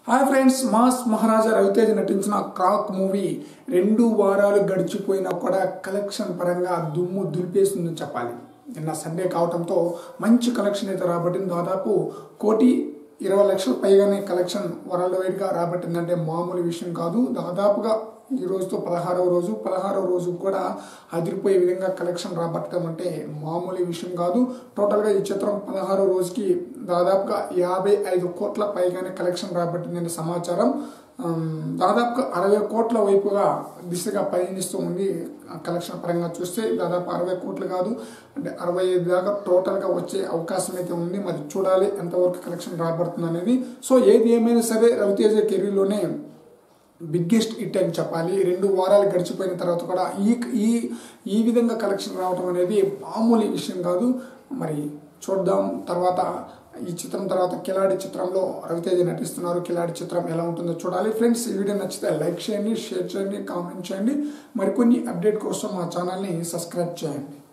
hi friends mass Maharaja Ravi Teja నటించిన Krack movie రెండు వారాలు గడిచిపోయినా కూడా కలెక్షన్ పరంగా దుమ్ము దులిపేస్తుందని చెప్పాలి నిన్న సండే కావడంతో మంచి కలెక్షన్ అయితే రాబట్టింది దాదాపు కోటి ఇరవై లక్షల పైగానే కలెక్షన్ వరల్డ్ వైడ్గా రాబట్టిందంటే మామూలు విషయం కాదు దాదాపుగా ఈ రోజుతో పదహారవ రోజు పదహారవ రోజు కూడా అదిరిపోయే విధంగా కలెక్షన్ రాబట్టడం అంటే మామూలు విషయం కాదు టోటల్గా ఈ చిత్రం పదహారవ రోజుకి దాదాపుగా యాభై ఐదు కోట్ల పైగానే కలెక్షన్ రాబట్టిందని సమాచారం ఆమ్, దాదాపుగా అరవై కోట్ల వైపుగా దిశగా పయనిస్తూ ఉంది ఆ కలెక్షన్ పరంగా చూస్తే దాదాపు అరవై కోట్లు కాదు అంటే అరవై ఐదు దాకా టోటల్గా వచ్చే అవకాశం అయితే ఉంది మరి చూడాలి ఎంతవరకు కలెక్షన్ రాబడుతుంది అనేది సో ఏది ఏమైనా సరే రవితేజ కెరీర్లోనే బిగ్గెస్ట్ హిట్ అని చెప్పాలి రెండు వారాలు గడిచిపోయిన తర్వాత కూడా ఈ ఈ ఈ విధంగా కలెక్షన్ రావడం అనేది మామూలు విషయం కాదు మరి చూద్దాం తర్వాత ఈ చిత్రం తర్వాత కిలాడి చిత్రంలో రవితేజ నటిస్తున్నారు కిలాడి చిత్రం ఎలా ఉంటుందో చూడాలి ఫ్రెండ్స్ ఈ వీడియో నచ్చితే లైక్ చేయండి షేర్ చేయండి కామెంట్ చేయండి మరికొన్ని అప్డేట్ కోసం మా ఛానల్ని సబ్స్క్రైబ్ చేయండి